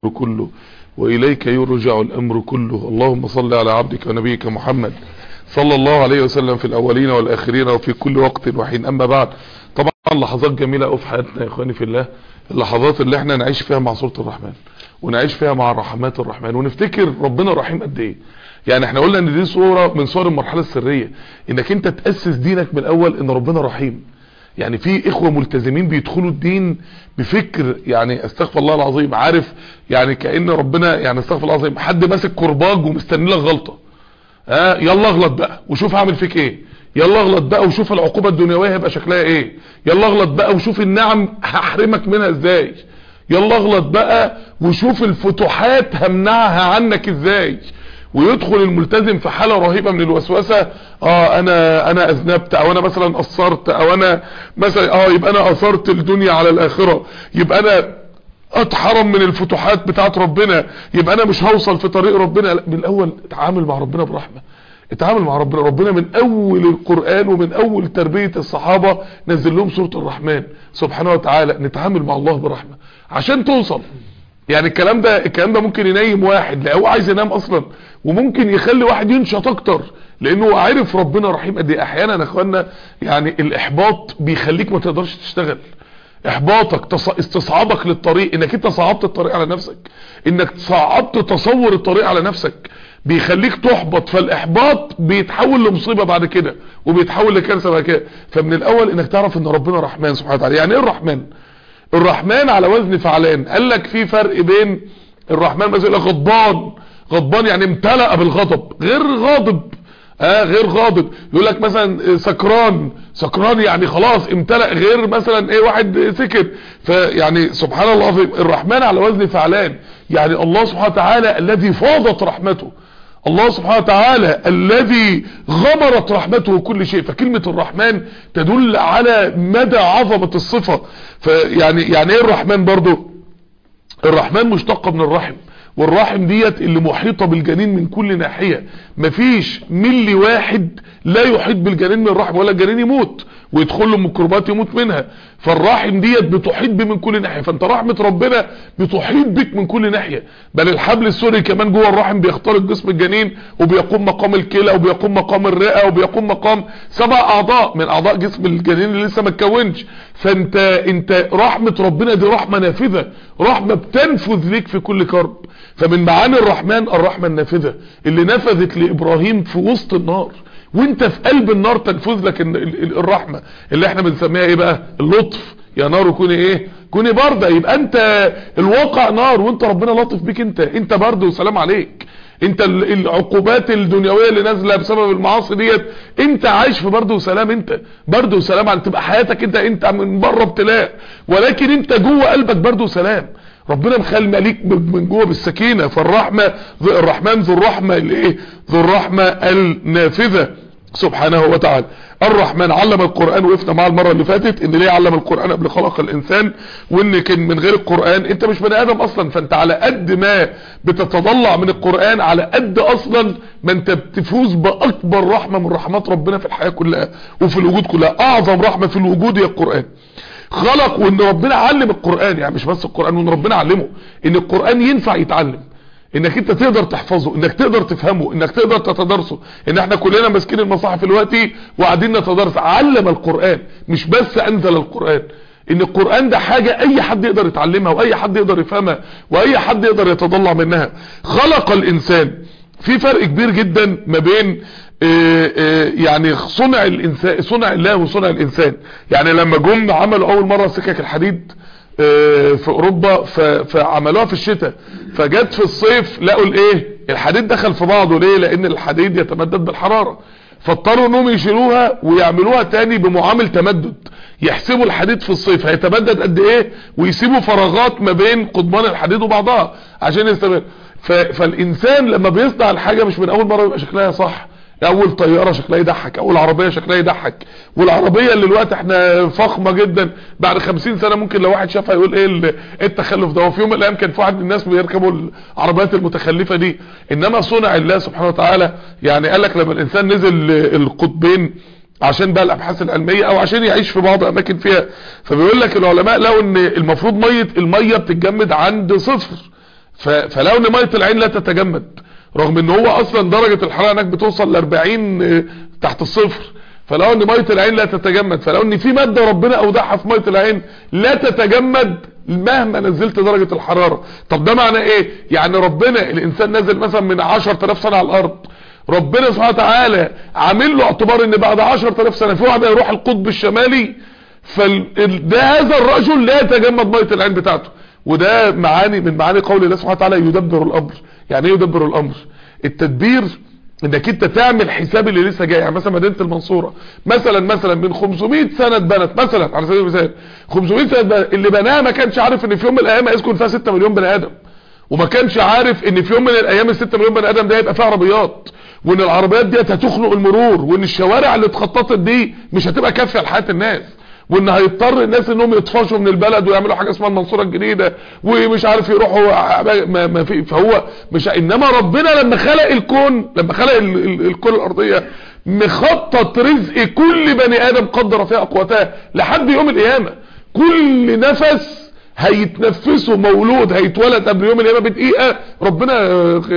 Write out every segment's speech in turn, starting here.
كله وإليك يرجع الأمر كله اللهم صل على عبدك ونبيك محمد صلى الله عليه وسلم في الأولين والآخرين وفي كل وقت وحين أما بعد طبعا لحظات جميلة أوي في حياتنا يا إخواني في الله اللحظات اللي احنا نعيش فيها مع سورة الرحمن ونعيش فيها مع رحمات الرحمن ونفتكر ربنا رحيم قد ايه يعني احنا قلنا ان دي صورة من صور المرحلة السرية انك انت تأسس دينك من الاول ان ربنا رحيم يعني في اخوة ملتزمين بيدخلوا الدين بفكر يعني استغفر الله العظيم عارف يعني كأن ربنا يعني استغفر الله العظيم حد ماسك كرباج ومستني لك غلطة ها آه يلا اغلط بقى وشوف هعمل فيك ايه يلا اغلط بقى وشوف العقوبة الدنيوية هيبقى شكلها ايه يلا اغلط بقى وشوف النعم هحرمك منها ازاي يلا اغلط بقى وشوف الفتوحات همنعها عنك ازاي ويدخل الملتزم في حالة رهيبة من الوسوسة اه انا انا اذنبت او انا مثلا قصرت او انا مثلا اه يبقى انا اثرت الدنيا على الاخرة يبقى انا اتحرم من الفتوحات بتاعت ربنا يبقى انا مش هوصل في طريق ربنا لا من الاول اتعامل مع ربنا برحمة اتعامل مع ربنا ربنا من اول القرآن ومن اول تربية الصحابة نزل لهم سورة الرحمن سبحانه وتعالى نتعامل مع الله برحمة عشان توصل يعني الكلام ده الكلام ده ممكن ينيم واحد لا هو عايز ينام اصلا وممكن يخلي واحد ينشط اكتر لانه عارف ربنا رحيم قد ايه احيانا يا اخوانا يعني الاحباط بيخليك ما تقدرش تشتغل احباطك استصعابك للطريق انك انت صعبت الطريق على نفسك انك صعبت تصور الطريق على نفسك بيخليك تحبط فالاحباط بيتحول لمصيبة بعد كده وبيتحول لكارثة بعد كده فمن الاول انك تعرف ان ربنا رحمن سبحانه وتعالى يعني ايه الرحمن الرحمن على وزن فعلان قال لك في فرق بين الرحمن مثلا غضبان غضبان يعني امتلأ بالغضب غير غاضب اه غير غاضب يقول لك مثلا سكران سكران يعني خلاص امتلأ غير مثلا ايه واحد سكت فيعني سبحان الله العظيم الرحمن على وزن فعلان يعني الله سبحانه وتعالى الذي فاضت رحمته الله سبحانه وتعالى الذي غمرت رحمته كل شيء فكلمة الرحمن تدل على مدى عظمة الصفة فيعني يعني ايه الرحمن برضو الرحمن مشتق من الرحم والرحم ديت اللي محيطة بالجنين من كل ناحية مفيش ملي واحد لا يحيط بالجنين من الرحم ولا الجنين يموت ويدخل له ميكروبات يموت منها فالرحم ديت بتحيط بيه من كل ناحية فانت رحمة ربنا بتحيط بك من كل ناحية بل الحبل السوري كمان جوه الرحم بيخترق جسم الجنين وبيقوم مقام الكلى وبيقوم مقام الرئة وبيقوم مقام سبع اعضاء من اعضاء جسم الجنين اللي لسه ما اتكونش فانت انت رحمة ربنا دي رحمة نافذة رحمة بتنفذ ليك في كل كرب فمن معاني الرحمن الرحمة النافذة اللي نفذت لابراهيم في وسط النار وانت في قلب النار تنفذ لك الرحمة اللي احنا بنسميها ايه بقى اللطف يا نار كوني ايه كوني باردة يبقى انت الواقع نار وانت ربنا لطف بيك انت انت برد وسلام عليك انت العقوبات الدنيوية اللي نازلة بسبب المعاصي ديت انت عايش في برد وسلام انت برد وسلام عن تبقى حياتك انت انت من بره ابتلاء ولكن انت جوه قلبك برد وسلام ربنا مخلي مليك من جوه بالسكينة فالرحمة الرحمن ذو الرحمة الايه ذو الرحمة النافذة سبحانه وتعالى الرحمن علم القرآن وقفنا معاه المرة اللي فاتت ان ليه علم القرآن قبل خلق الانسان وان كان من غير القرآن انت مش بني ادم اصلا فانت على قد ما بتتضلع من القرآن على قد اصلا ما انت بتفوز باكبر رحمة من رحمات ربنا في الحياة كلها وفي الوجود كلها اعظم رحمة في الوجود هي القرآن خلق وان ربنا علم القرآن يعني مش بس القرآن وان ربنا علمه ان القرآن ينفع يتعلم انك انت تقدر تحفظه انك تقدر تفهمه انك تقدر تتدرسه ان احنا كلنا ماسكين المصاحف دلوقتي وقاعدين نتدرس علم القرآن مش بس انزل القرآن ان القرآن ده حاجة اي حد يقدر يتعلمها واي حد يقدر يفهمها واي حد يقدر يتضلع منها خلق الانسان في فرق كبير جدا ما بين آآ آآ يعني صنع الانسان صنع الله وصنع الانسان يعني لما جم عملوا اول مرة سكك الحديد في اوروبا فعملوها في الشتاء فجت في الصيف لقوا الايه الحديد دخل في بعضه ليه لان الحديد يتمدد بالحرارة فاضطروا انهم يشيلوها ويعملوها تاني بمعامل تمدد يحسبوا الحديد في الصيف هيتمدد قد ايه ويسيبوا فراغات ما بين قضبان الحديد وبعضها عشان يستمر فالانسان لما بيصنع الحاجة مش من اول مرة بيبقى شكلها صح اول طيارة شكلها يضحك اول عربية شكلها يضحك والعربية اللي الوقت احنا فخمة جدا بعد خمسين سنة ممكن لو واحد شافها يقول ايه التخلف ده وفي يوم من الايام كان في واحد من الناس بيركبوا العربيات المتخلفة دي انما صنع الله سبحانه وتعالى يعني قال لك لما الانسان نزل القطبين عشان بقى الابحاث العلمية او عشان يعيش في بعض اماكن فيها فبيقول لك العلماء لو ان المفروض مية المية بتتجمد عند صفر ف... فلو ان ميه العين لا تتجمد رغم ان هو اصلا درجة الحرارة هناك بتوصل ل 40 تحت الصفر فلو ان ميه العين لا تتجمد فلو ان في ماده ربنا اودعها في ميه العين لا تتجمد مهما نزلت درجة الحرارة طب ده معناه ايه يعني ربنا الانسان نزل مثلا من 10000 سنة على الارض ربنا سبحانه وتعالى عامل له اعتبار ان بعد 10000 سنة في واحد هيروح القطب الشمالي فده هذا الرجل لا يتجمد ميه العين بتاعته وده معاني من معاني قول الله سبحانه وتعالى يدبر الامر يعني ايه يدبر الامر التدبير انك انت تعمل حساب اللي لسه جاي يعني مثلا مدينه المنصوره مثلا مثلا من 500 سنه اتبنت مثلا على سبيل المثال 500 سنه اتبنت اللي بناها ما كانش عارف ان في يوم من الايام هيسكن فيها 6 مليون بني ادم وما كانش عارف ان في يوم من الايام ال 6 مليون بني ادم ده هيبقى فيها عربيات وان العربيات ديت هتخنق المرور وان الشوارع اللي اتخططت دي مش هتبقى كافيه لحياه الناس وان هيضطر الناس انهم يطفشوا من البلد ويعملوا حاجه اسمها المنصوره الجديده ومش عارف يروحوا ما, ما في فهو مش انما ربنا لما خلق الكون لما خلق ال ال الكون الارضيه مخطط رزق كل بني ادم قدر فيها اقواتها لحد يوم القيامه كل نفس هيتنفسه مولود هيتولد قبل يوم القيامه بدقيقه ربنا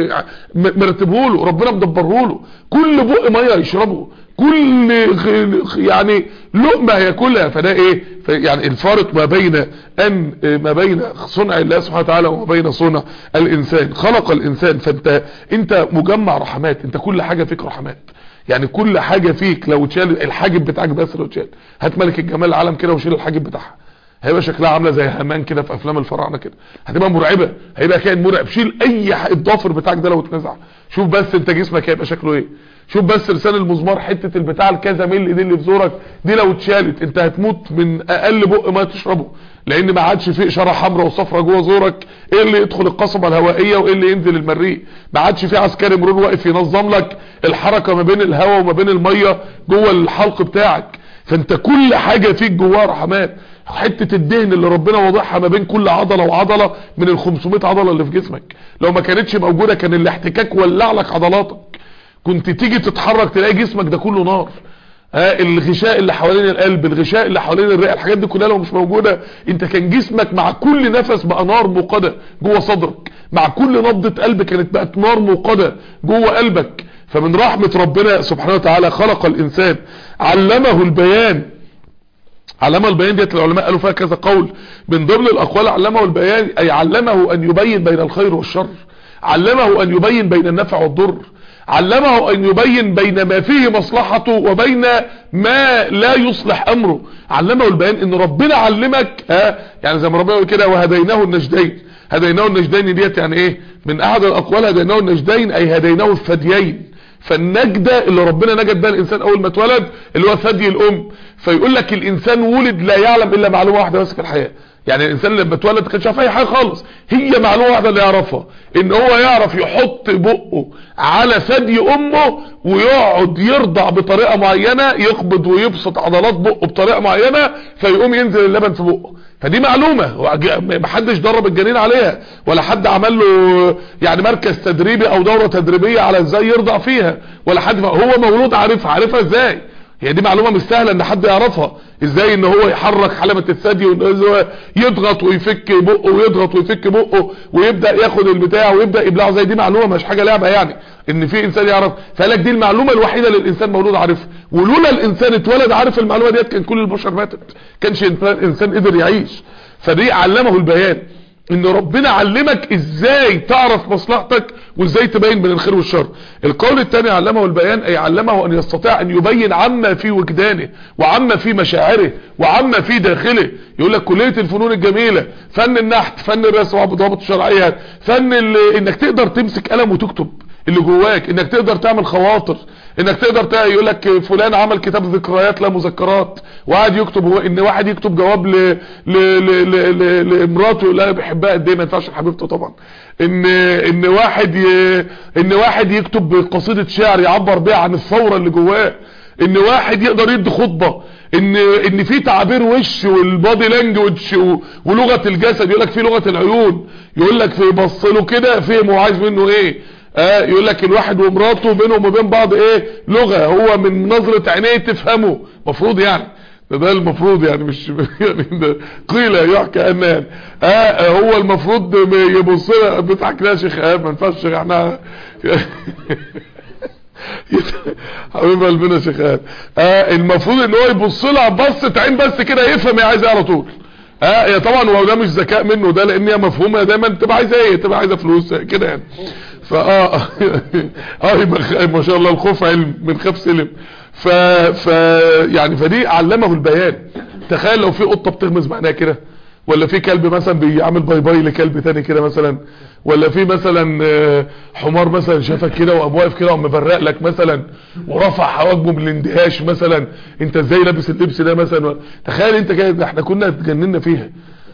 مرتبه له ربنا مدبره له كل بق ميه يشربه كل يعني لقمه هياكلها فده ايه يعني الفارق ما بين ان ما بين صنع الله سبحانه وتعالى وما بين صنع الانسان خلق الانسان فانت انت مجمع رحمات انت كل حاجه فيك رحمات يعني كل حاجه فيك لو اتشال الحاجب بتاعك بس لو اتشال هات ملك الجمال العالم كده وشيل الحاجب بتاعها هيبقى شكلها عامله زي هامان كده في افلام الفراعنه كده هتبقى مرعبه هيبقى كائن مرعب شيل اي الضافر بتاعك ده لو اتنزع شوف بس انت جسمك هيبقى شكله ايه شوف بس لسان المزمار حته البتاع الكذا ملي دي اللي في زورك دي لو اتشالت انت هتموت من اقل بق ما تشربه لان ما عادش في اشاره حمراء وصفراء جوه زورك ايه اللي يدخل القصبه الهوائيه وايه اللي ينزل المريء ما عادش في عسكري مرور واقف ينظم لك الحركه ما بين الهواء وما بين الميه جوه الحلق بتاعك فانت كل حاجه فيك جواها رحمات حته الدهن اللي ربنا واضحها ما بين كل عضله وعضله من ال 500 عضله اللي في جسمك لو ما كانتش موجوده كان الاحتكاك ولع لك عضلاتك كنت تيجي تتحرك تلاقي جسمك ده كله نار ها الغشاء اللي حوالين القلب الغشاء اللي حوالين الرئه الحاجات دي كلها لو مش موجوده انت كان جسمك مع كل نفس بقى نار موقده جوه صدرك مع كل نبضه قلب كانت بقت نار موقده جوه قلبك فمن رحمه ربنا سبحانه وتعالى خلق الانسان علمه البيان علمه البيان ديت العلماء قالوا فيها كذا قول من ضمن الاقوال علمه البيان اي علمه ان يبين بين الخير والشر علمه ان يبين بين النفع والضر علمه ان يبين بين ما فيه مصلحته وبين ما لا يصلح امره علمه البيان ان ربنا علمك ها يعني زي ما ربنا يقول كده وهديناه النجدين هديناه النجدين ديت يعني ايه من احد الاقوال هديناه النجدين اي هديناه الثديين فالنجدة اللي ربنا نجد بها الانسان اول ما اتولد اللي هو ثدي الام فيقول لك الانسان ولد لا يعلم الا معلومة واحدة بس في الحياة يعني الانسان لما اتولد ما كانش عارف اي حاجه خالص هي معلومه واحده اللي يعرفها ان هو يعرف يحط بقه على ثدي امه ويقعد يرضع بطريقه معينه يقبض ويبسط عضلات بقه بطريقه معينه فيقوم ينزل اللبن في بقه فدي معلومه ما حدش درب الجنين عليها ولا حد عمل له يعني مركز تدريبي او دوره تدريبيه على ازاي يرضع فيها ولا حد هو مولود عارفها عارفها ازاي هي دي معلومة مش سهلة ان حد يعرفها ازاي ان هو يحرك حلمة الثدي وان هو يضغط ويفك بقه ويضغط ويفك بقه ويبدأ ياخد البتاع ويبدأ يبلعه زي دي معلومة مش حاجة لعبة يعني ان في انسان يعرف فقالك دي المعلومة الوحيدة اللي الانسان مولود عارفها ولولا الانسان اتولد عارف المعلومة ديت كان كل البشر ماتت كانش انسان قدر يعيش فدي علمه البيان ان ربنا علمك ازاي تعرف مصلحتك وازاي تبين بين الخير والشر القول الثاني علمه البيان اي علمه ان يستطيع ان يبين عما في وجدانه وعما في مشاعره وعما في داخله يقول لك كلية الفنون الجميلة فن النحت فن الرسم وضوابط الشرعية فن انك تقدر تمسك قلم وتكتب اللي جواك انك تقدر تعمل خواطر انك تقدر يقول لك فلان عمل كتاب ذكريات لا مذكرات وقعد يكتب هو ان واحد يكتب جواب ل ل ل ل لمراته لا بيحبها قد ايه ما ينفعش حبيبته طبعا ان ان واحد ي... ان واحد يكتب قصيده شعر يعبر بيها عن الثوره اللي جواه ان واحد يقدر يدي خطبه ان ان في تعابير وش والبادي لانجوج ولغه الجسد يقول لك في لغه العيون يقول لك في بص له كده فهم هو عايز منه ايه اه يقول لك الواحد ومراته بينهم وبين بعض ايه لغة هو من نظرة عينيه تفهمه مفروض يعني ده, ده المفروض يعني مش يعني ده قيل يحكى ان يعني اه هو المفروض يبص لها بتضحك لها يا شيخ ايهاب ما ينفعش احنا حبيب قلبنا يا شيخ ايهاب اه المفروض ان هو يبص لها بصه عين بس كده يفهم هي عايزه ايه على طول اه هي طبعا هو ده مش ذكاء منه ده لان هي مفهومه دايما تبقى عايزه ايه تبقى عايزه فلوس كده يعني فاه اه يبقى ما شاء الله الخوف علم من خاف سلم ف ف يعني فدي علمه البيان تخيل لو في قطه بتغمز معناها كده ولا في كلب مثلا بيعمل باي باي لكلب تاني كده مثلا ولا في مثلا حمار مثلا شافك كده وقام واقف كده ومبرق لك مثلا ورفع حواجبه من الاندهاش مثلا انت ازاي لابس اللبس ده مثلا تخيل انت كده احنا كنا اتجننا فيها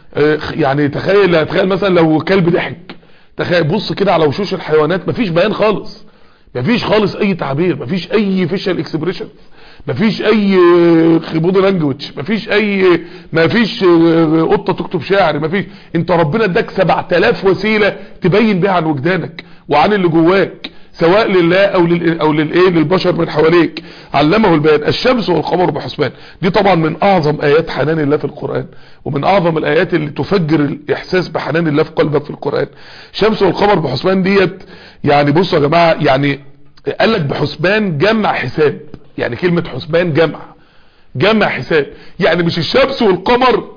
يعني تخيل تخيل مثلا لو كلب ضحك تخيل بص كده على وشوش الحيوانات مفيش بيان خالص مفيش خالص اي تعبير مفيش اي فيشال اكسبريشن مفيش اي خبود لانجوج مفيش اي مفيش قطه تكتب شعر مفيش انت ربنا اداك 7000 وسيله تبين بيها عن وجدانك وعن اللي جواك سواء لله او لل او للايه للبشر من حواليك علمه البيان الشمس والقمر بحسبان دي طبعا من اعظم ايات حنان الله في القران ومن اعظم الايات اللي تفجر الاحساس بحنان الله في قلبك في القران الشمس والقمر بحسبان ديت يعني بصوا يا جماعه يعني قال لك بحسبان جمع حساب يعني كلمة حسبان جمع جمع حساب يعني مش الشمس والقمر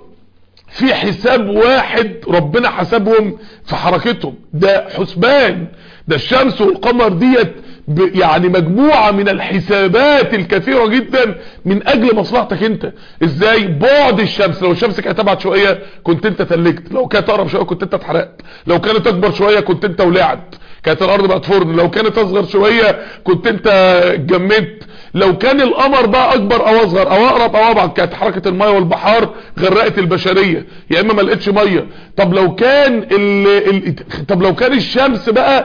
في حساب واحد ربنا حسبهم في حركتهم ده حسبان ده الشمس والقمر ديت يعني مجموعة من الحسابات الكثيرة جدا من اجل مصلحتك انت ازاي بعد الشمس لو الشمس كانت ابعد شوية كنت انت تلجت لو كانت اقرب شوية كنت انت اتحرقت لو كانت اكبر شوية كنت انت ولعت كانت الارض بقت فرن لو كانت اصغر شوية كنت انت اتجمدت لو كان القمر بقى اكبر او اصغر او اقرب او ابعد كانت حركة المية والبحار غرقت البشرية يا اما ما لقيتش مية طب لو كان ال... ال... طب لو كان الشمس بقى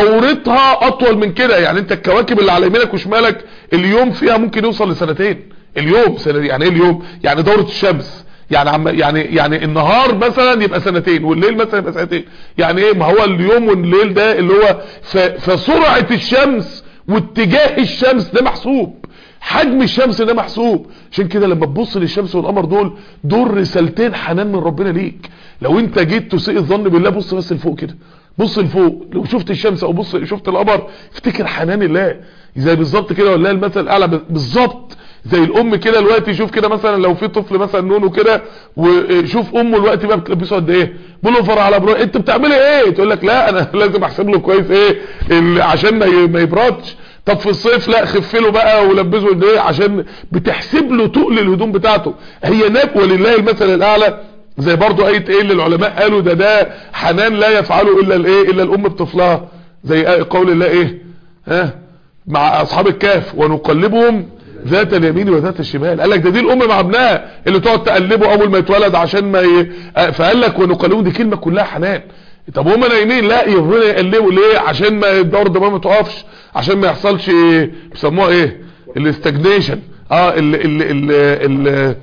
دورتها اطول من كده يعني انت الكواكب اللي على يمينك وشمالك اليوم فيها ممكن يوصل لسنتين اليوم سنة يعني ايه اليوم يعني دورة الشمس يعني عم يعني يعني النهار مثلا يبقى سنتين والليل مثلا يبقى سنتين يعني ايه ما هو اليوم والليل ده اللي هو فسرعة الشمس واتجاه الشمس ده محسوب حجم الشمس ده محسوب عشان كده لما تبص للشمس والقمر دول دول رسالتين حنان من ربنا ليك لو انت جيت تسيء الظن بالله بص بس لفوق كده بص لفوق لو شفت الشمس او بص شفت القمر افتكر حنان الله زي بالظبط كده والله المثل الاعلى بالظبط زي الام كده دلوقتي شوف كده مثلا لو في طفل مثلا نونو كده وشوف امه دلوقتي بقى بتلبسه قد ايه بلوفر على برو انت بتعملي ايه تقول لك لا انا لازم احسب له كويس ايه عشان ما يبردش طب في الصيف لا خف له بقى ولبسه قد ايه عشان بتحسب له تقل الهدوم بتاعته هي ناب ولله المثل الاعلى زي برضو ايه ايه اللي العلماء قالوا ده ده حنان لا يفعله الا الايه الا الام بطفلها زي قول الله ايه ها مع اصحاب الكهف ونقلبهم ذات اليمين وذات الشمال قال لك ده دي الام مع ابنها اللي تقعد تقلبه اول ما يتولد عشان ما ي... فقال لك ونقلبهم دي كلمه كلها حنان طب هم نايمين لا يفضلوا يقلبوا ليه عشان ما الدور الدموي ما تقفش عشان ما يحصلش بيسموها ايه الاستجنيشن اه ال ال ال ال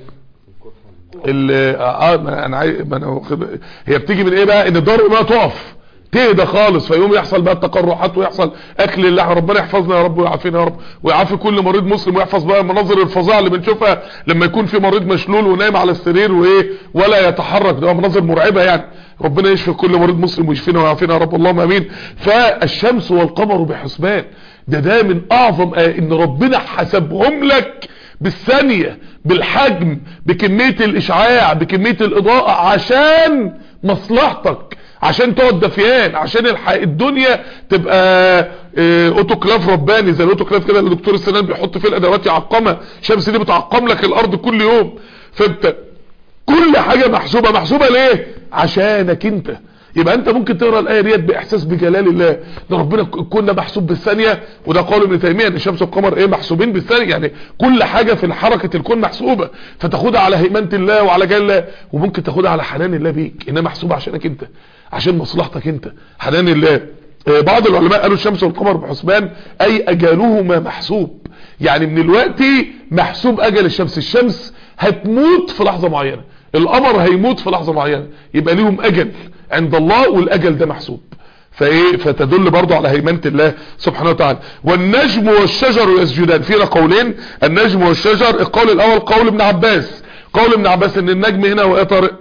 ال اه انا عايز انا هي بتيجي من ايه بقى ان الدور ما تقف تهدى خالص فيقوم يحصل بقى التقرحات ويحصل اكل اللحم ربنا يحفظنا يا رب ويعافينا يا رب ويعافي كل مريض مسلم ويحفظ بقى المناظر الفظيعه اللي بنشوفها لما يكون في مريض مشلول ونايم على السرير وايه ولا يتحرك ده مناظر مرعبه يعني ربنا يشفي كل مريض مسلم ويشفينا ويعافينا يا رب اللهم امين فالشمس والقمر بحسبان ده ده من اعظم آية ان ربنا حسبهم لك بالثانية بالحجم بكمية الاشعاع بكمية الاضاءة عشان مصلحتك عشان تقعد دفيان عشان الح... الدنيا تبقى اه اوتوكلاف رباني زي الاوتوكلاف كده اللي دكتور السنان بيحط فيه الادوات يعقمها الشمس دي بتعقم لك الارض كل يوم فانت كل حاجة محسوبة محسوبة ليه عشانك انت يبقى انت ممكن تقرا الايه ديت باحساس بجلال الله ده ربنا كنا محسوب بالثانيه وده قول ابن تيميه ان الشمس والقمر ايه محسوبين بالثانيه يعني كل حاجه في حركه الكون محسوبه فتاخدها على هيمنه الله وعلى جل الله وممكن تاخدها على حنان الله بيك انها محسوبه عشانك انت عشان مصلحتك انت حنان الله بعض العلماء قالوا الشمس والقمر بحسبان اي اجالهما محسوب يعني من الوقت محسوب اجل الشمس الشمس هتموت في لحظه معينه القمر هيموت في لحظه معينه يبقى ليهم اجل عند الله والاجل ده محسوب فايه فتدل برضه على هيمنه الله سبحانه وتعالى والنجم والشجر يسجدان فينا قولين النجم والشجر القول الاول قول ابن عباس قول ابن عباس ان النجم هنا هو ايه طارق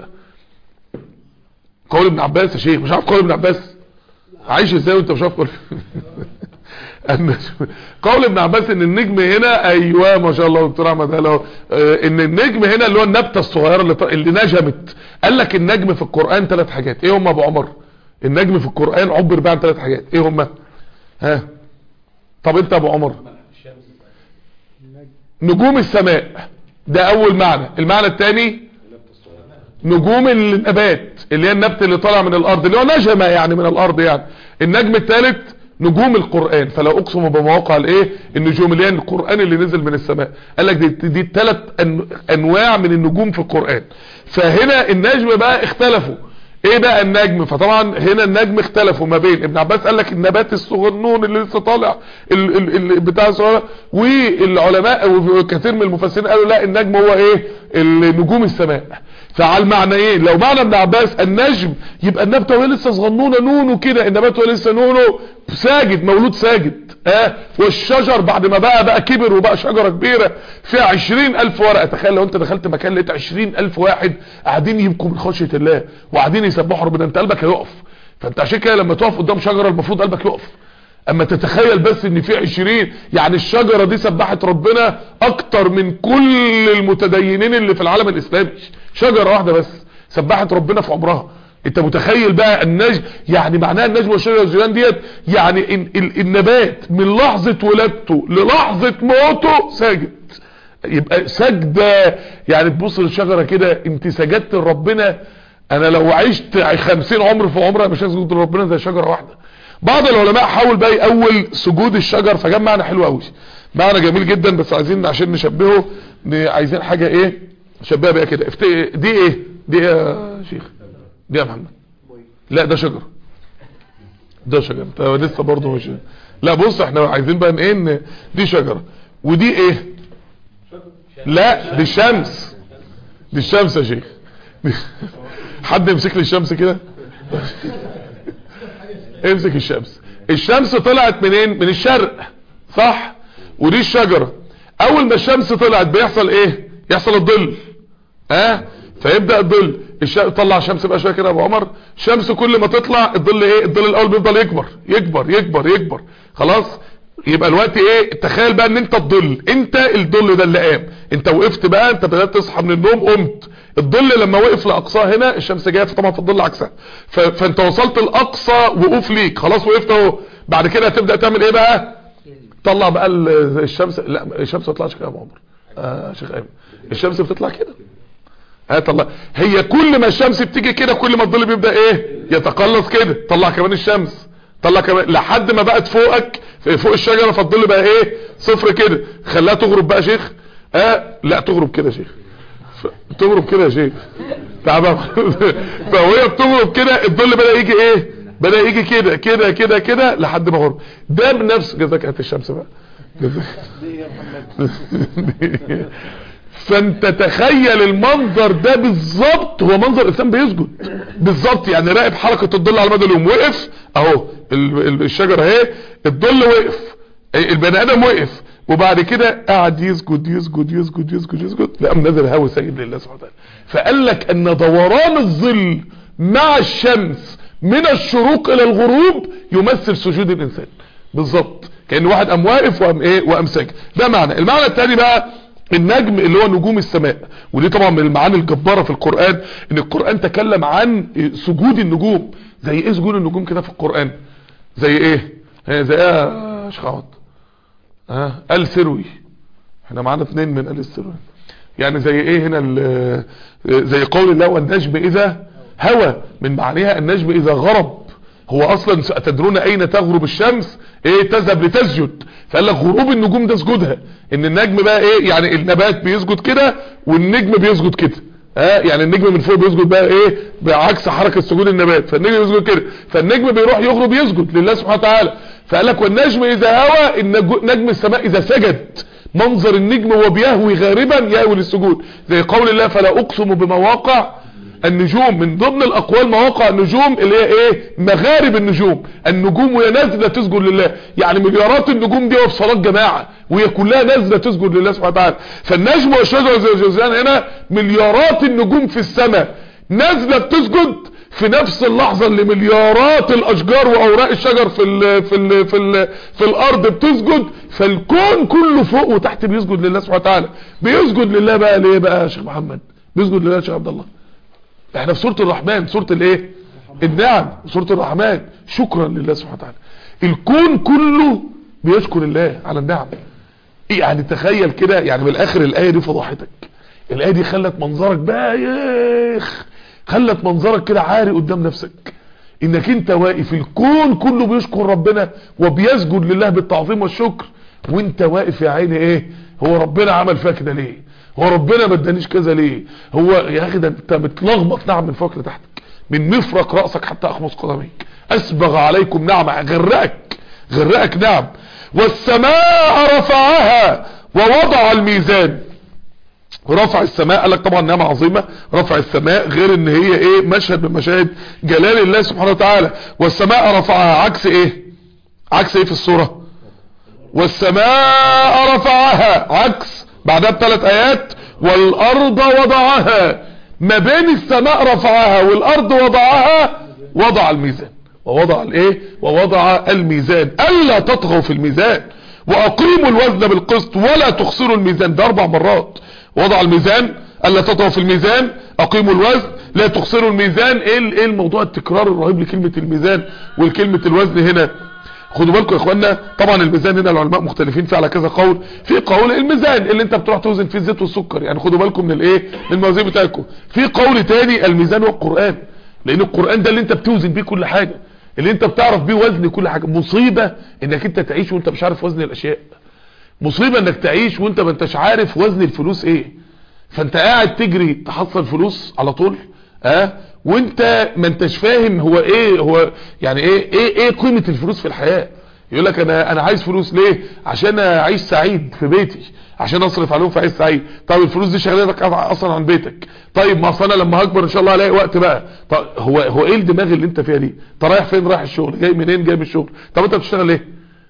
قول ابن عباس يا شيخ مش عارف قول ابن عباس عايش ازاي وانت مش عارف قول قول ابن عباس ان النجم هنا ايوه ما شاء الله دكتور احمد قال اهو آه، ان النجم هنا اللي هو النبته الصغيره اللي, ط- اللي نجمت قال لك النجم في القران ثلاث حاجات ايه هم يا ابو عمر النجم في القران عبر بقى عن ثلاث حاجات ايه هم ها طب انت يا ابو عمر نجوم السماء ده اول معنى المعنى الثاني نجوم النبات اللي هي النبت اللي طالع من الارض اللي هو نجمة يعني من الارض يعني النجم الثالث نجوم القرآن فلا اقسم بمواقع الايه النجوم اللي هي القرآن اللي نزل من السماء قال لك دي, دي ثلاث انواع من النجوم في القرآن فهنا النجم بقى اختلفوا ايه بقى النجم فطبعا هنا النجم اختلفوا ما بين ابن عباس قال لك النبات الصغنون اللي لسه طالع ال ال ال بتاع الصغير والعلماء وكثير من المفسرين قالوا لا النجم هو ايه النجوم السماء فعلى المعنى ايه لو معنى ابن عباس النجم يبقى النبته وهي لسه صغنونه نونه كده النبات وهي لسه نونه ساجد مولود ساجد اه والشجر بعد ما بقى بقى كبر وبقى شجره كبيره فيها عشرين الف ورقه تخيل لو انت دخلت مكان لقيت عشرين الف واحد قاعدين يبكوا من خشيه الله وقاعدين يسبحوا ربنا انت قلبك هيقف فانت عشان كده لما تقف قدام شجره المفروض قلبك يقف اما تتخيل بس ان في عشرين يعني الشجرة دي سبحت ربنا اكتر من كل المتدينين اللي في العالم الاسلامي شجرة واحدة بس سبحت ربنا في عمرها انت متخيل بقى النجم يعني معناها النجم والشجرة والزيان ديت يعني ال ال النبات من لحظة ولادته للحظة موته ساجد يبقى سجدة يعني تبص للشجرة كده انت سجدت لربنا انا لو عشت خمسين عمر في عمرها مش هسجد لربنا زي شجرة واحدة بعض العلماء حاول بقى يأول سجود الشجر فجاب معنى حلو قوي معنى جميل جدا بس عايزين عشان نشبهه عايزين حاجة ايه نشبهها بقى كده دي ايه دي ايه يا شيخ دي يا محمد لا ده شجر ده شجر انت لسه برضه مش لا بص احنا عايزين بقى ايه ان دي شجرة ودي ايه لا دي الشمس دي الشمس يا شيخ حد يمسك لي الشمس كده امسك الشمس الشمس طلعت منين من الشرق صح ودي الشجرة اول ما الشمس طلعت بيحصل ايه يحصل الظل ها أه؟ فيبدأ الظل الش... طلع شمس بقى شويه كده يا ابو عمر الشمس كل ما تطلع الظل ايه الظل الاول بيفضل يكبر يكبر يكبر يكبر خلاص يبقى الوقت ايه تخيل بقى ان انت الظل انت الظل ده اللي قام انت وقفت بقى انت بدات تصحى من النوم قمت الظل لما وقف لاقصاه هنا الشمس جايه طبعا في الظل عكسها ف... فانت وصلت لاقصى وقوف ليك خلاص وقفت اهو بعد كده هتبدا تعمل ايه بقى طلع بقى الشمس لا الشمس ما تطلعش كده يا ابو عمر اه شيخ ايمن الشمس بتطلع كده هات الله هي كل ما الشمس بتيجي كده كل ما الظل بيبدا ايه يتقلص كده طلع كمان الشمس طلع كمان لحد ما بقت فوقك فوق الشجره فالظل بقى ايه صفر كده خلاها تغرب بقى شيخ اه لا تغرب كده يا شيخ تغرب كده يا شيخ تعبان فوهي بتغرب كده الظل بدا يجي ايه بدا يجي كده كده كده كده لحد ما غرب ده بنفس جزاك هات الشمس بقى فانت تخيل المنظر ده بالظبط هو منظر الانسان بيسجد بالظبط يعني راقب حركه الظل على مدى اليوم وقف اهو الشجره اهي الظل وقف البني ادم وقف وبعد كده قعد يسجد يسجد يسجد يسجد يسجد لقام نزل هوا ساجد لله سبحانه وتعالى فقال لك ان دوران الظل مع الشمس من الشروق الى الغروب يمثل سجود الانسان بالظبط كان واحد قام واقف وقام ايه وقام ساجد ده معنى المعنى الثاني بقى النجم اللي هو نجوم السماء ودي طبعا من المعاني الجبارة في القرآن ان القرآن تكلم عن سجود النجوم زي ايه سجود النجوم كده في القرآن زي ايه زي ايه يا شيخ عوض ها ال سروي احنا معانا اثنين من ال السروي يعني زي ايه هنا زي قول الله والنجم اذا هوى من معناها النجم اذا غرب هو اصلا تدرون اين تغرب الشمس ايه تذهب لتسجد فقال لك غروب النجوم ده سجودها ان النجم بقى ايه يعني النبات بيسجد كده والنجم بيسجد كده ها يعني النجم من فوق بيسجد بقى ايه بعكس حركة سجود النبات فالنجم بيسجد كده فالنجم بيروح يغرب يسجد لله سبحانه وتعالى فقال لك والنجم اذا هوى نجم السماء اذا سجد منظر النجم وهو بيهوي غاربا يهوي للسجود زي قول الله فلا اقسم بمواقع النجوم من ضمن الاقوال مواقع النجوم اللي هي ايه مغارب النجوم النجوم وهي نازله تسجد لله يعني مليارات النجوم دي في صلاه جماعه وهي كلها نازله تسجد لله سبحانه وتعالى فالنجم والشجر زي الجوزان هنا مليارات النجوم في السماء نازله بتسجد في نفس اللحظة اللي مليارات الاشجار واوراق الشجر في ال في ال في ال في الارض بتسجد فالكون كله فوق وتحت بيسجد لله سبحانه وتعالى بيسجد لله بقى ليه بقى يا شيخ محمد بيسجد لله يا شيخ عبد الله احنا في سورة الرحمن سورة الايه النعم سورة الرحمن شكرا لله سبحانه وتعالى الكون كله بيشكر الله على النعم يعني تخيل كده يعني من الاخر الايه دي فضحتك الايه دي خلت منظرك بايخ خلت منظرك كده عاري قدام نفسك انك انت واقف الكون كله بيشكر ربنا وبيسجد لله بالتعظيم والشكر وانت واقف يا عيني ايه هو ربنا عمل فيها كده ليه هو ربنا ما ادانيش كذا ليه هو يا اخي ده انت بتلخبط نعم من فوق لتحتك من مفرق راسك حتى اخمص قدميك اسبغ عليكم نعمه غرقك غرقك نعم والسماء رفعها ووضع الميزان رفع السماء قال لك طبعا نعمة عظيمة رفع السماء غير ان هي ايه مشهد من مشاهد جلال الله سبحانه وتعالى والسماء رفعها عكس ايه عكس ايه في الصورة والسماء رفعها عكس بعدها بثلاث ايات والارض وضعها ما بين السماء رفعها والارض وضعها وضع الميزان ووضع الايه ووضع الميزان الا تطغوا في الميزان واقيموا الوزن بالقسط ولا تخسروا الميزان ده اربع مرات وضع الميزان الا تطغوا في الميزان اقيموا الوزن لا تخسروا الميزان ايه ايه الموضوع التكرار الرهيب لكلمة الميزان والكلمة الوزن هنا خدوا بالكم يا اخوانا طبعا الميزان هنا العلماء مختلفين فيه على كذا قول في قول الميزان اللي انت بتروح توزن فيه الزيت والسكر يعني خدوا بالكم من الايه من الموازين بتاعكم في قول تاني الميزان والقران لان القران ده اللي انت بتوزن بيه كل حاجه اللي انت بتعرف بيه وزن كل حاجه مصيبه انك انت تعيش وانت مش عارف وزن الاشياء مصيبة انك تعيش وانت ما انتش عارف وزن الفلوس ايه فانت قاعد تجري تحصل فلوس على طول اه وانت ما انتش فاهم هو ايه هو يعني ايه ايه ايه قيمة الفلوس في الحياة يقول لك انا انا عايز فلوس ليه عشان اعيش سعيد في بيتي عشان اصرف عليهم في عيش سعيد طيب الفلوس دي شغلتك اصلا عن بيتك طيب ما اصل انا لما هكبر ان شاء الله الاقي وقت بقى طب هو هو ايه الدماغ اللي انت فيها دي انت رايح فين رايح الشغل جاي منين جاي من الشغل طب انت بتشتغل ليه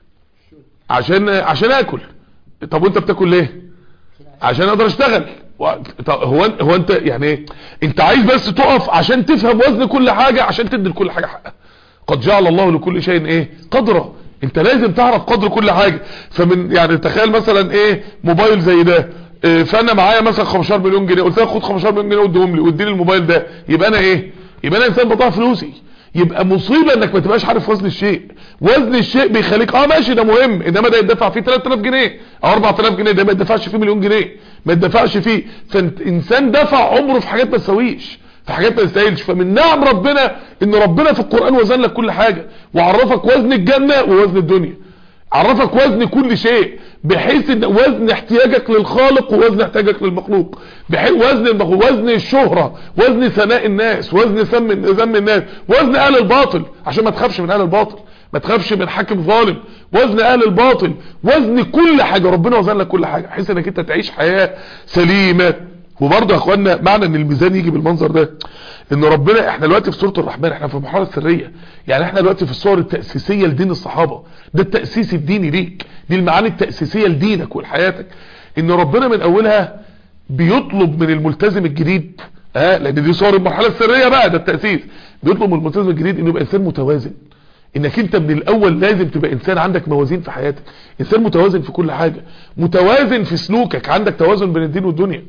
عشان عشان اكل طب وانت بتاكل ليه عشان اقدر اشتغل طب هو هو انت يعني ايه انت عايز بس تقف عشان تفهم وزن كل حاجة عشان تدي لكل حاجة حقها قد جعل الله لكل شيء ايه قدره انت لازم تعرف قدر كل حاجة فمن يعني تخيل مثلا ايه موبايل زي ده اه فانا معايا مثلا 15 مليون جنيه قلت لك خد 15 مليون جنيه واديهم لي واديني الموبايل ده يبقى انا ايه يبقى انا انسان بضاع فلوسي يبقى مصيبة انك ما تبقاش عارف وزن الشيء وزن الشيء بيخليك اه ماشي ده مهم انما ده يدفع فيه 3000 جنيه او 4000 جنيه ده ما يدفعش فيه مليون جنيه ما يدفعش فيه فانسان دفع عمره في حاجات ما تساويش في حاجات ما تستاهلش فمن نعم ربنا ان ربنا في القرآن وزن لك كل حاجة وعرفك وزن الجنة ووزن الدنيا عرفك وزن كل شيء بحيث ان وزن احتياجك للخالق ووزن احتياجك للمخلوق بحيث وزن المخلوق وزن الشهرة وزن ثناء الناس وزن ذم ذم الناس وزن اهل الباطل عشان ما تخافش من اهل الباطل ما تخافش من حاكم ظالم وزن اهل الباطل وزن كل حاجة ربنا وزن لك كل حاجة بحيث انك انت تعيش حياة سليمة وبرضه يا اخوانا معنى ان الميزان يجي بالمنظر ده ان ربنا احنا دلوقتي في سوره الرحمن احنا في المرحله السريه يعني احنا دلوقتي في الصور التاسيسيه لدين الصحابه ده التاسيس الديني ليك دي المعاني التاسيسيه لدينك ولحياتك ان ربنا من اولها بيطلب من الملتزم الجديد اه لان دي صور المرحله السريه بقى ده التاسيس بيطلب من الملتزم الجديد انه يبقى انسان متوازن انك انت من الاول لازم تبقى انسان عندك موازين في حياتك انسان متوازن في كل حاجه متوازن في سلوكك عندك توازن بين الدين والدنيا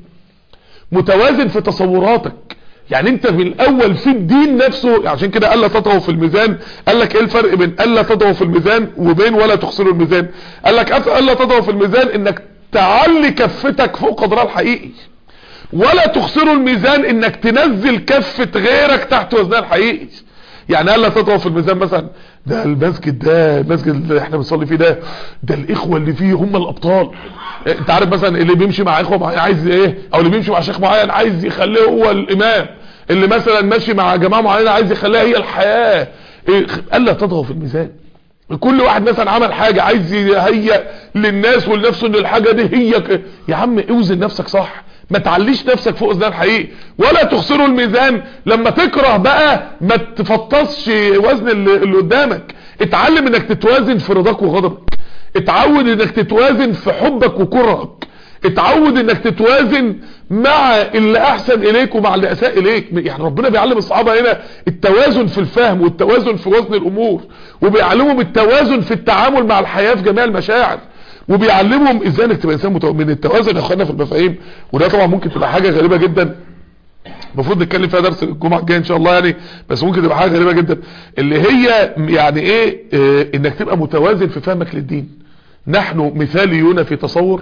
متوازن في تصوراتك يعني انت في الاول في الدين نفسه عشان كده قال لا تطغوا في الميزان قال لك ايه الفرق بين الا تطغوا في الميزان وبين ولا تخسروا الميزان قال لك الا تطغوا في الميزان انك تعلي كفتك فوق قدرها الحقيقي ولا تخسروا الميزان انك تنزل كفة غيرك تحت وزنها الحقيقي يعني قال لا تطغوا في الميزان مثلا ده المسجد ده المسجد اللي احنا بنصلي فيه ده ده الاخوه اللي فيه هم الابطال انت عارف مثلا اللي بيمشي مع اخوه معين عايز ايه او اللي بيمشي مع شيخ معين عايز يخليه هو الامام اللي مثلا ماشي مع جماعه معينه عايز يخليها هي الحياه إيه قال لا تطغوا في الميزان كل واحد مثلا عمل حاجة عايز يهيئ للناس ولنفسه ان الحاجة دي هي ك... يا عم اوزن نفسك صح ما تعليش نفسك فوق وزنها الحقيقي ولا تخسروا الميزان لما تكره بقى ما تفطسش وزن اللي, اللي قدامك اتعلم انك تتوازن في رضاك وغضبك اتعود انك تتوازن في حبك وكرهك اتعود انك تتوازن مع اللي احسن اليك ومع اللي اساء اليك يعني ربنا بيعلم الصحابة هنا التوازن في الفهم والتوازن في وزن الامور وبيعلمهم التوازن في التعامل مع الحياة في جميع المشاعر وبيعلمهم ازاي انك تبقى انسان متو... من التوازن يا اخوانا في المفاهيم وده طبعا ممكن تبقى حاجة غريبة جدا المفروض نتكلم فيها درس الجمعه الجايه ان شاء الله يعني بس ممكن تبقى حاجه غريبه جدا اللي هي يعني ايه اه انك تبقى متوازن في فهمك للدين نحن مثاليون في تصور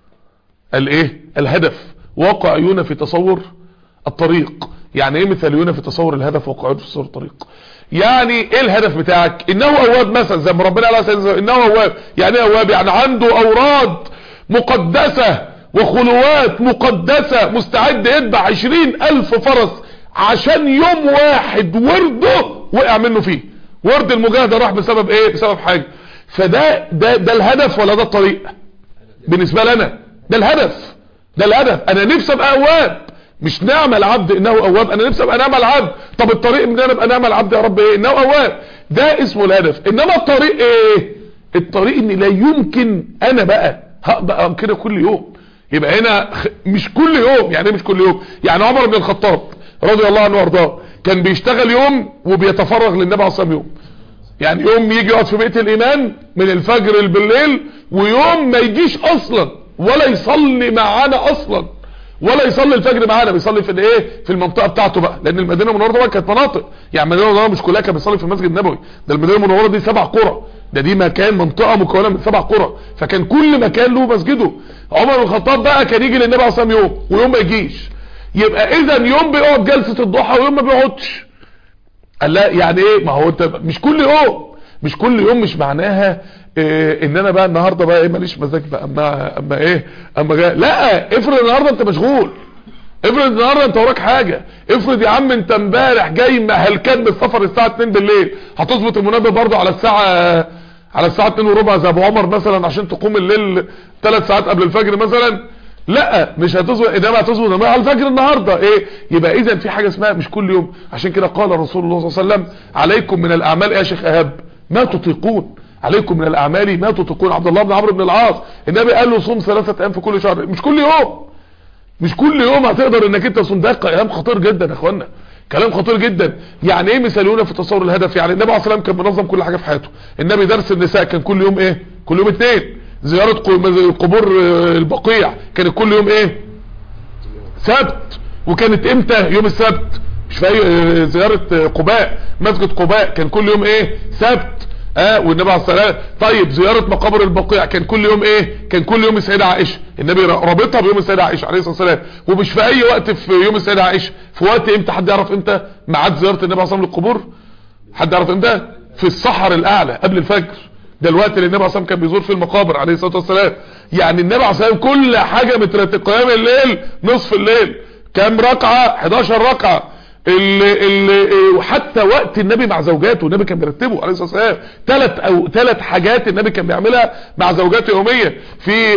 الايه الهدف واقعيون في تصور الطريق يعني ايه مثاليون في تصور الهدف واقعيون في تصور الطريق يعني ايه الهدف بتاعك انه اواب مثلا زي ما ربنا قال على انه اواب يعني ايه اواب يعني عنده اوراد مقدسة وخلوات مقدسة مستعد يتبع عشرين الف فرس عشان يوم واحد ورده وقع منه فيه ورد المجاهدة راح بسبب ايه بسبب حاجة فده ده ده الهدف ولا ده الطريق بالنسبة لنا ده الهدف ده الهدف انا نفسي ابقى اواب مش نعم العبد انه اواب انا نفسي ابقى نعم العبد طب الطريق ان انا ابقى نعم العبد يا رب ايه انه اواب ده اسمه الهدف انما الطريق ايه الطريق ان لا يمكن انا بقى هبقى كده كل يوم يبقى هنا مش كل يوم يعني مش كل يوم يعني عمر بن الخطاب رضي الله عنه وارضاه كان بيشتغل يوم وبيتفرغ للنبي عليه الصلاه يوم يعني يوم يجي يقعد في بيت الايمان من الفجر بالليل ويوم ما يجيش اصلا ولا يصلي معانا اصلا ولا يصلي الفجر معانا بيصلي في الايه في المنطقه بتاعته بقى لان المدينه المنوره طبعا كانت مناطق يعني المدينه المنوره مش كلها كانت بيصلي في المسجد النبوي ده المدينه المنوره دي سبع قرى ده دي مكان منطقه مكونه من سبع قرى فكان كل مكان له مسجده عمر بن الخطاب بقى كان يجي للنبي عليه الصلاه يوم ويوم ما يجيش يبقى اذا يوم بيقعد جلسه الضحى ويوم ما بيقعدش قال لا يعني ايه ما هو انت مش كل يوم مش كل يوم مش معناها إيه ان انا بقى النهارده بقى ايه ماليش مزاج بقى اما اما ايه اما جاي لا افرض النهارده انت مشغول افرض النهارده انت وراك حاجه افرض يا عم انت امبارح جاي هلكان من السفر الساعه 2 بالليل هتظبط المنبه برضه على الساعه على الساعه 2 وربع زي ابو عمر مثلا عشان تقوم الليل 3 ساعات قبل الفجر مثلا لا مش هتظبط انما هتظبط على الفجر النهارده ايه يبقى اذا في حاجه اسمها مش كل يوم عشان كده قال رسول الله صلى الله عليه وسلم عليكم من الاعمال ايه يا شيخ ايهاب ما تطيقون عليكم من الاعمال ما تطيقون عبد الله بن عمرو بن العاص النبي قال له صوم ثلاثه ايام في كل شهر مش كل يوم مش كل يوم هتقدر انك انت تصوم ده كلام خطير جدا يا اخوانا كلام خطير جدا يعني ايه مثاليون في تصور الهدف يعني النبي عليه الصلاه والسلام كان منظم كل حاجه في حياته النبي درس النساء كان كل يوم ايه كل يوم اثنين زياره قبور البقيع كانت كل يوم ايه سبت وكانت امتى يوم السبت مش في زياره قباء مسجد قباء كان كل يوم ايه سبت اه والنبي عليه الصلاه والسلام طيب زياره مقابر البقيع كان كل يوم ايه كان كل يوم السيده عائشه النبي رابطها بيوم السيده عائشه عليه الصلاه والسلام ومش في اي وقت في يوم السيده عائشه في وقت امتى حد يعرف امتى ميعاد زياره النبي عليه الصلاه والسلام للقبور حد يعرف امتى في الصحر الاعلى قبل الفجر ده الوقت اللي النبي عليه الصلاه والسلام كان بيزور فيه المقابر عليه الصلاه والسلام يعني النبي عليه الصلاه والسلام كل حاجه مترتب قيام الليل نصف الليل كام ركعه 11 ركعه اللي اللي وحتى وقت النبي مع زوجاته النبي كان بيرتبه عليه الصلاه والسلام ثلاث او ثلاث حاجات النبي كان بيعملها مع زوجاته يوميا في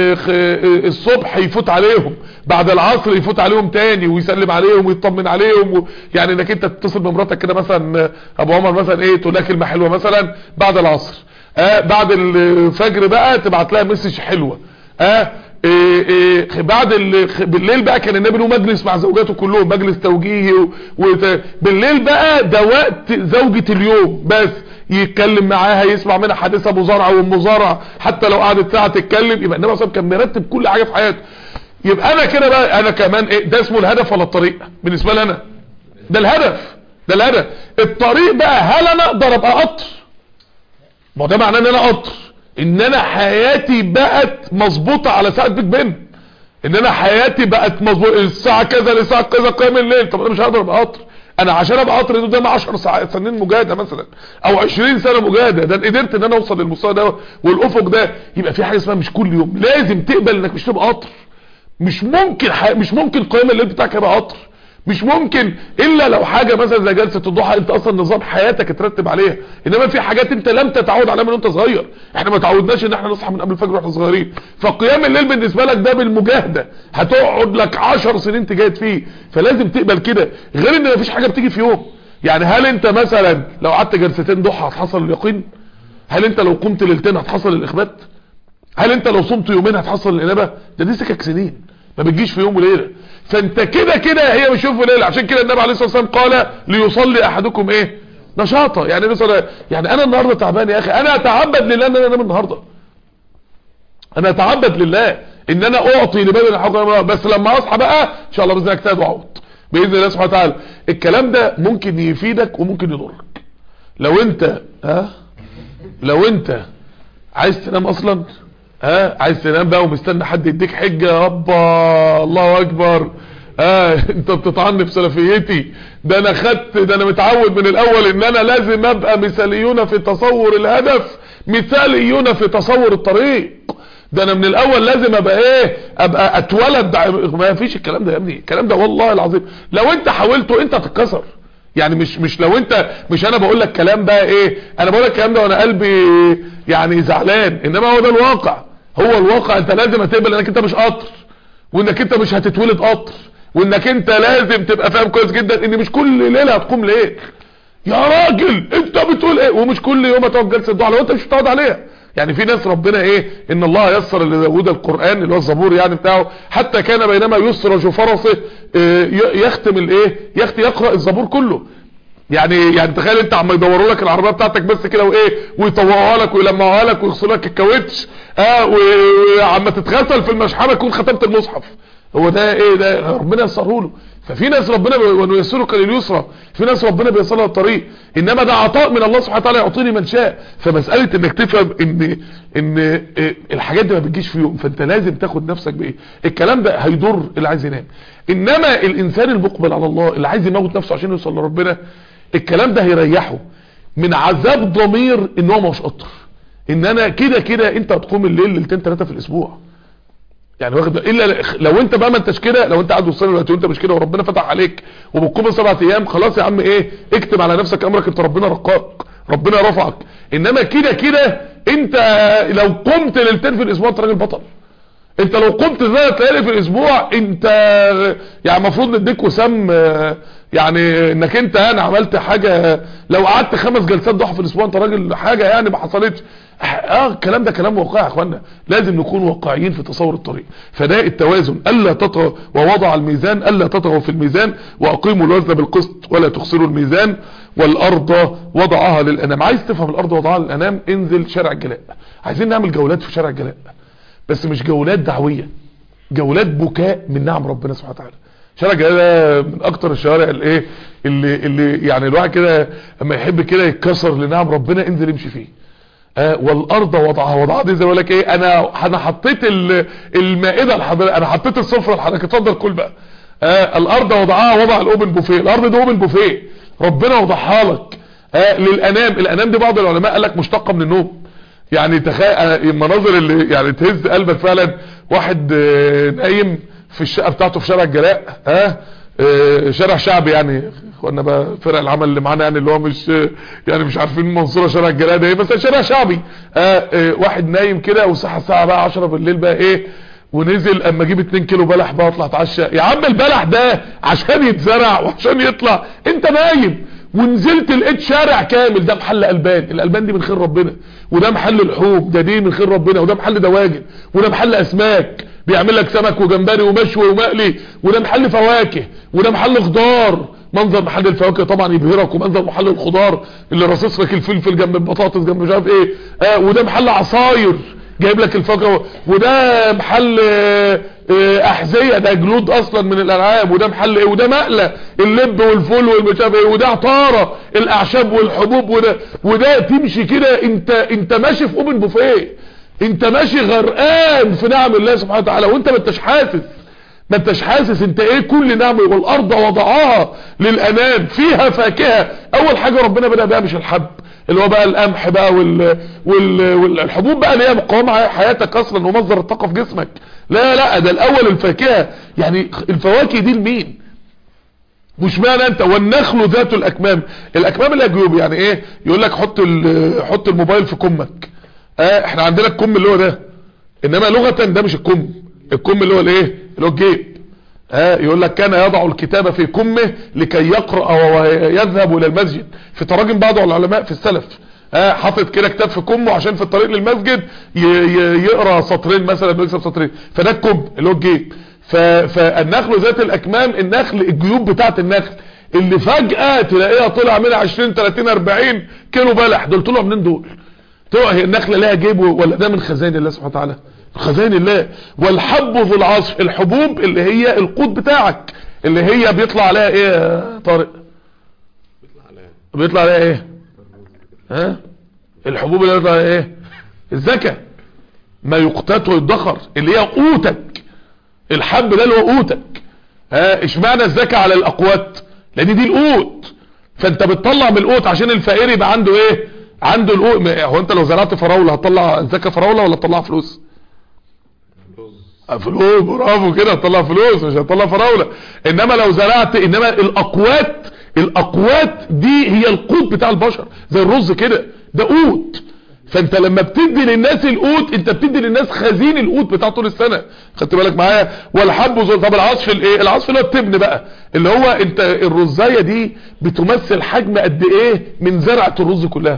الصبح يفوت عليهم بعد العصر يفوت عليهم تاني ويسلم عليهم ويطمن عليهم و... يعني انك انت تتصل بمراتك كده مثلا ابو عمر مثلا ايه تقول لها كلمه حلوه مثلا بعد العصر اه بعد الفجر بقى تبعت لها مسج حلوه اه إيه إيه بعد بالليل بقى كان النبي له مجلس مع زوجاته كلهم مجلس توجيهي بالليل بقى ده وقت زوجة اليوم بس يتكلم معاها يسمع منها حديث ابو زرع وام زرع حتى لو قعدت ساعه تتكلم يبقى النبي صلى كان مرتب كل حاجه في حياته يبقى انا كده بقى انا كمان ايه ده اسمه الهدف ولا الطريق بالنسبه لي انا ده الهدف ده الهدف الطريق بقى هل انا اقدر ابقى قطر ما ده معناه ان انا قطر ان انا حياتي بقت مظبوطه على ساعه بيج بن ان انا حياتي بقت مظبوطه الساعه كذا لساعه كذا قيام الليل طب انا مش هقدر ابقى قطر انا عشان ابقى قطر قدام 10 ساعات سنين مجاهده مثلا او 20 سنه مجاهده ده قدرت ان انا اوصل للمستوى ده والافق ده يبقى في حاجه اسمها مش كل يوم لازم تقبل انك مش تبقى قطر مش ممكن ح... مش ممكن قيام الليل بتاعك يبقى قطر مش ممكن الا لو حاجة مثلا زي جلسة الضحى انت اصلا نظام حياتك اترتب عليها انما في حاجات انت لم تتعود عليها من وانت صغير احنا ما تعودناش ان احنا نصحى من قبل الفجر واحنا صغيرين فقيام الليل بالنسبة لك ده بالمجاهدة هتقعد لك عشر سنين تجاهد فيه فلازم تقبل كده غير ان مفيش حاجة بتيجي في يوم يعني هل انت مثلا لو قعدت جلستين ضحى هتحصل اليقين هل انت لو قمت ليلتين هتحصل الاخبات هل انت لو صمت يومين هتحصل الانابه ده دي سكك سنين ما بتجيش في يوم وليله فانت كده كده هي مش يوم وليله عشان كده النبي عليه الصلاه والسلام قال ليصلي احدكم ايه نشاطا يعني مثلا يعني انا النهارده تعبان يا اخي انا اتعبد لله ان انا انام النهارده انا اتعبد لله ان انا اعطي لباب الحق بس لما اصحى بقى ان شاء الله باذن الله اجتهد واعوض باذن الله سبحانه وتعالى الكلام ده ممكن يفيدك وممكن يضرك لو انت ها لو انت عايز تنام اصلا ها عايز تنام بقى ومستني حد يديك حجة يابا الله اكبر ها انت بتطعني بسلفيتي ده انا خدت ده انا متعود من الاول ان انا لازم ابقى مثاليون في تصور الهدف مثاليون في تصور الطريق ده انا من الاول لازم ابقى ايه ابقى اتولد ما فيش الكلام ده يا ابني الكلام ده والله العظيم لو انت حاولته انت هتتكسر يعني مش مش لو انت مش انا بقول لك كلام بقى ايه انا بقول لك الكلام ده وانا قلبي يعني زعلان انما هو ده الواقع هو الواقع انت لازم هتقبل انك انت مش قطر وانك انت مش هتتولد قطر وانك انت لازم تبقى فاهم كويس جدا ان مش كل ليله هتقوم ليل يا راجل انت بتقول ايه ومش كل يوم هتقعد جلسه ضحى لو انت مش هتقعد عليها يعني في ناس ربنا ايه ان الله يسر لداود القرآن اللي هو الزبور يعني بتاعه حتى كان بينما يسرج فرسه اه يختم الايه يختم يقرأ الزبور كله يعني يعني تخيل انت عم يدوروا لك العربيه بتاعتك بس كده وايه ويطوعوها لك ويلمعوها لك ويغسلوا لك الكاوتش اه وعم تتغسل في المشحنه تكون ختمت المصحف هو ده ايه ده ربنا يسره له ففي ناس ربنا ونيسرك لليسرى في ناس ربنا بيصلها الطريق انما ده عطاء من الله سبحانه وتعالى يعطيني من شاء فمساله انك تفهم ان ان الحاجات دي ما بتجيش في يوم فانت لازم تاخد نفسك بايه الكلام ده هيضر اللي عايز ينام انما الانسان المقبل على الله اللي عايز يموت نفسه عشان يوصل لربنا الكلام ده هيريحه من عذاب ضمير ان هو مش قطر ان انا كده كده انت هتقوم الليل ليلتين ثلاثه في الاسبوع يعني واخد الا لو انت بقى ما انتش كده لو انت قاعد وصلنا دلوقتي وانت مش كده وربنا فتح عليك وبتقوم سبعة ايام خلاص يا عم ايه اكتب على نفسك امرك انت ربنا رقاك ربنا رفعك انما كده كده انت لو قمت ليلتين في الاسبوع انت راجل بطل انت لو قمت ثلاث ليالي في الاسبوع انت يعني المفروض نديك وسام يعني انك انت انا عملت حاجة لو قعدت خمس جلسات ضحى في الاسبوع انت راجل حاجة يعني ما حصلتش اه الكلام ده كلام واقعي يا اخوانا لازم نكون واقعيين في تصور الطريق فده التوازن الا تطغوا ووضع الميزان الا تطغوا في الميزان واقيموا الوزن بالقسط ولا تخسروا الميزان والارض وضعها للانام عايز تفهم الارض وضعها للانام انزل شارع الجلاء عايزين نعمل جولات في شارع الجلاء بس مش جولات دعوية جولات بكاء من نعم ربنا سبحانه وتعالى شارع الجلاء ده من اكتر الشوارع الايه اللي اللي يعني الواحد كده اما يحب كده يتكسر لنعم ربنا انزل امشي فيه آه والارض وضعها وضعها دي زي ما لك ايه انا انا حطيت المائده لحضرتك انا حطيت السفره لحضرتك اتفضل كل بقى آه الارض وضعها وضع الاوبن بوفيه الارض ده اوبن بوفيه ربنا وضعها لك آه للانام الانام دي بعض العلماء قال لك مشتقه من النوم يعني تخيل المناظر اللي يعني تهز قلبك فعلا واحد نايم في الشقه بتاعته في شارع الجلاء ها شارع شعبي يعني اخوانا بقى فرق العمل اللي معانا يعني اللي هو مش يعني مش عارفين منصوره شارع الجلاء ده ايه بس شارع شعبي اه واحد نايم كده وصحى الساعه بقى 10 بالليل بقى ايه ونزل اما اجيب 2 كيلو بلح بقى اطلع اتعشى يا عم البلح ده عشان يتزرع وعشان يطلع انت نايم ونزلت لقيت شارع كامل ده محل البان الالبان دي من خير ربنا وده محل لحوم ده دي من خير ربنا وده محل دواجن وده محل اسماك بيعمل لك سمك وجمبري ومشوي ومقلي وده محل فواكه وده محل خضار منظر محل الفواكه طبعا يبهرك ومنظر محل الخضار اللي راصص لك الفلفل جنب البطاطس جنب مش عارف ايه آه وده محل عصاير جايب لك الفاكهه وده محل احذيه ده جلود اصلا من الالعاب وده محل ايه وده مقله اللب والفول والمش عارف ايه وده عطاره الاعشاب والحبوب وده وده تمشي كده انت انت ماشي في اوبن بوفيه انت ماشي غرقان في نعم الله سبحانه وتعالى وانت ما انتش حاسس ما انتش حاسس انت ايه كل نعمه والارض وضعها للانام فيها فاكهه اول حاجه ربنا بدا بها مش الحب اللي هو بقى القمح بقى وال... وال... والحبوب بقى اللي هي مقاومه حياتك اصلا ومصدر الطاقه في جسمك لا لا ده الاول الفاكهه يعني الفواكه دي لمين مش معنى انت والنخل ذات الاكمام الاكمام اللي هي جيوب يعني ايه يقول لك حط ال- حط الموبايل في كمك اه احنا عندنا الكم اللي هو ده انما لغة ده مش الكم الكم اللي هو الايه اللي هو الجيب ها يقول لك كان يضع الكتاب في كمه لكي يقرأ ويذهب الى المسجد في تراجم بعض العلماء في السلف ها حاطط كده كتاب في كمه عشان في الطريق للمسجد ي- ي- يقرا سطرين مثلا ويكسب سطرين فده الكم اللي هو الجيب ف- فالنخل ذات الاكمام النخل الجيوب بتاعت النخل اللي فجأة تلاقيها طلع منها 20 30 40 كيلو بلح دول طلعوا منين دول طلع هي النخلة لها جيب ولا ده من خزائن الله سبحانه وتعالى خزائن الله والحب ذو العصف الحبوب اللي هي القوت بتاعك اللي هي بيطلع عليها ايه يا طارق بيطلع عليها ايه ها الحبوب اللي بيطلع عليها ايه الزكاة ما يقتات ويدخر اللي هي قوتك الحب ده اللي هو قوتك ها اشمعنى الزكاة على الاقوات لان دي القوت فانت بتطلع من القوت عشان الفقير يبقى عنده ايه عنده القوت ما- هو انت لو زرعت فراولة هتطلع زكاة فراولة ولا تطلع فلوس فلوس برافو كده هتطلع فلوس مش هتطلع فراولة انما لو زرعت انما الاقوات الاقوات دي هي القوت بتاع البشر زي الرز كده ده قوت فانت لما بتدي للناس القوت انت بتدي للناس خزين القوت بتاع طول السنة خدت بالك معايا والحب ذو طب العصف الايه العصف اللي هو التبن بقى اللي هو انت الرزايه دي بتمثل حجم قد ايه من زرعه الرز كلها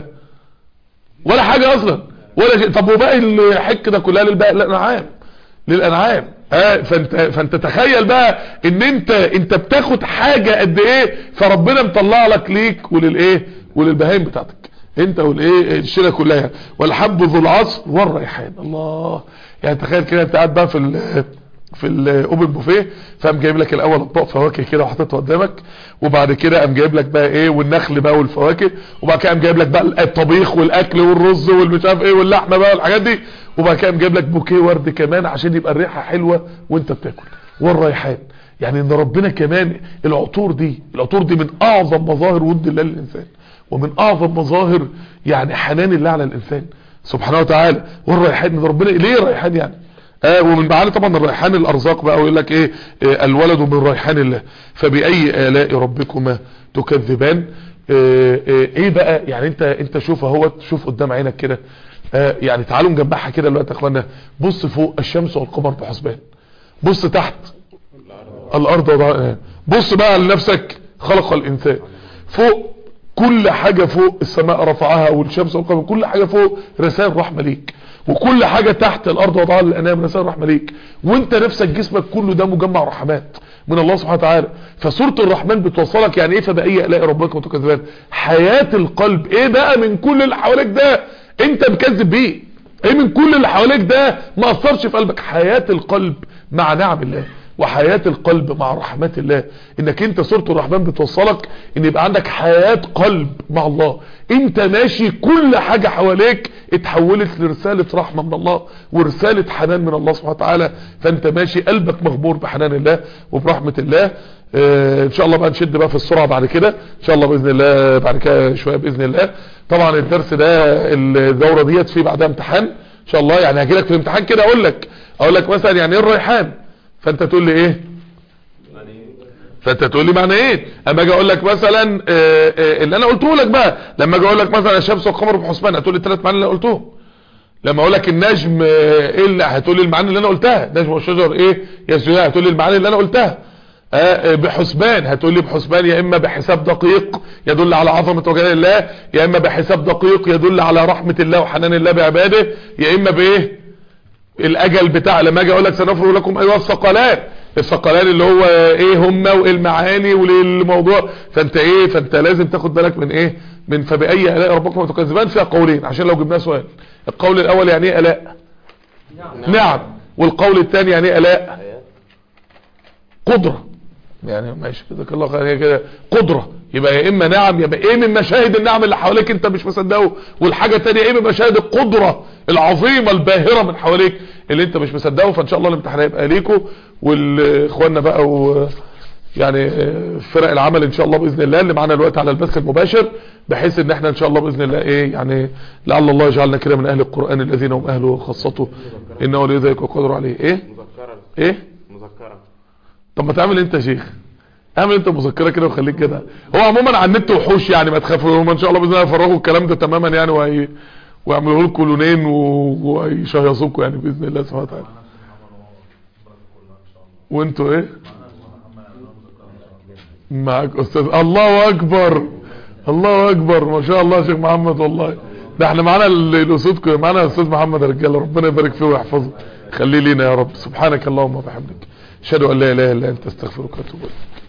ولا حاجة اصلا ولا شيء طب وباقي الحك ده كلها للباقي للانعام للانعام اه فانت فانت تخيل بقى ان انت انت بتاخد حاجة قد ايه فربنا مطلع لك ليك وللايه وللبهايم بتاعتك انت والايه الشيله كلها والحب ذو العصف والريحان الله يعني تخيل كده انت قاعد بقى في ال في الاوبن بوفيه فقام جايب لك الاول اطباق فواكه كده وحاططها قدامك وبعد كده قام جايب لك بقى ايه والنخل بقى والفواكه وبعد كده قام جايب لك بقى الطبيخ والاكل والرز والمش عارف ايه واللحمه بقى والحاجات دي وبعد كده قام جايب لك بوكيه ورد كمان عشان يبقى الريحه حلوه وانت بتاكل والريحان يعني ان ربنا كمان العطور دي العطور دي من اعظم مظاهر ود الله للانسان ومن اعظم مظاهر يعني حنان الله على الانسان سبحانه وتعالى والريحان من ربنا ليه الريحان يعني آه ومن معاني طبعا الريحان الارزاق بقى ويقول لك ايه آه الولد من ريحان الله فباي الاء ربكما تكذبان آه آه ايه بقى يعني انت انت شوف اهو شوف قدام عينك كده آه يعني تعالوا نجمعها كده دلوقتي يا اخوانا بص فوق الشمس والقمر بحسبان بص تحت الارض وضعها بص بقى لنفسك خلق الانسان فوق كل حاجة فوق السماء رفعها والشمس والقمر كل حاجة فوق رسائل رحمة ليك وكل حاجة تحت الارض وضعها للانام رسائل رحمة ليك وانت نفسك جسمك كله ده مجمع رحمات من الله سبحانه وتعالى فسورة الرحمن بتوصلك يعني ايه فبأي الاقي ربكم وتكذبان حياة القلب ايه بقى من كل اللي حواليك ده انت مكذب بيه ايه من كل اللي حواليك ده ما اثرش في قلبك حياة القلب مع نعم الله وحياة القلب مع رحمات الله انك انت سورة الرحمن بتوصلك ان يبقى عندك حياة قلب مع الله انت ماشي كل حاجة حواليك اتحولت لرسالة رحمة من الله ورسالة حنان من الله سبحانه وتعالى فانت ماشي قلبك مغمور بحنان الله وبرحمة الله اه ان شاء الله بقى نشد بقى في السرعة بعد كده ان شاء الله باذن الله بعد كده شوية باذن الله طبعا الدرس ده الدورة ديت في بعدها امتحان ان شاء الله يعني هجي لك في الامتحان كده اقول لك اقول لك مثلا يعني ايه الريحان فانت تقول لي ايه فانت تقول لي معنى ايه اما اجي اقول لك مثلا آآ آآ اللي انا قلته لك بقى لما اجي اقول لك مثلا الشمس والقمر بحسبان هتقول لي الثلاث معاني اللي انا قلتهم لما اقول لك النجم ايه اللي هتقول لي المعاني اللي انا قلتها النجم والشجر ايه يسجدان هتقول لي المعاني اللي انا قلتها بحسبان هتقول لي بحسبان يا اما بحساب دقيق يدل على عظمة وجلال الله يا اما بحساب دقيق يدل على رحمة الله وحنان الله بعباده يا اما بايه الاجل بتاع لما اجي اقول لك سنفرغ لكم ايها الثقلان الثقلان اللي هو ايه هم وايه المعاني والموضوع فانت ايه فانت لازم تاخد بالك من ايه من فباي الاء ربكم وتكذبان فيها قولين عشان لو جبناه سؤال القول الاول يعني ايه الاء نعم, نعم. والقول الثاني يعني ايه الاء قدره يعني ماشي جزاك الله خير هي كده قدره يبقى يا اما نعم يبقى ايه من مشاهد النعم اللي حواليك انت مش مصدقه والحاجه الثانيه ايه من مشاهد القدره العظيمه الباهره من حواليك اللي انت مش مصدقه فان شاء الله الامتحان هيبقى ليكم والاخواننا بقى و يعني فرق العمل ان شاء الله باذن الله اللي معانا الوقت على البث المباشر بحيث ان احنا ان شاء الله باذن الله ايه يعني لعل الله يجعلنا كده من اهل القران الذين هم اهله وخاصته انه ولي ذلك وقدر عليه ايه مذكرة ايه مذكرة طب ما تعمل انت يا شيخ اعمل انت مذكره كده وخليك كده هو عموما على النت وحوش يعني ما تخافوا هم ان شاء الله باذن الله يفرغوا الكلام ده تماما يعني وهي ويعملوا لكم لونين و- ويشيصوكم يعني باذن الله سبحانه وتعالى وانتوا ايه معاك استاذ الله اكبر الله اكبر ما شاء الله يا شيخ محمد والله ده احنا معانا ال- الاسود معانا الاستاذ محمد يا رجاله ربنا يبارك فيه ويحفظه خليه لينا يا رب سبحانك اللهم وبحمدك اشهد ان لا اله الا انت استغفرك واتوب اليك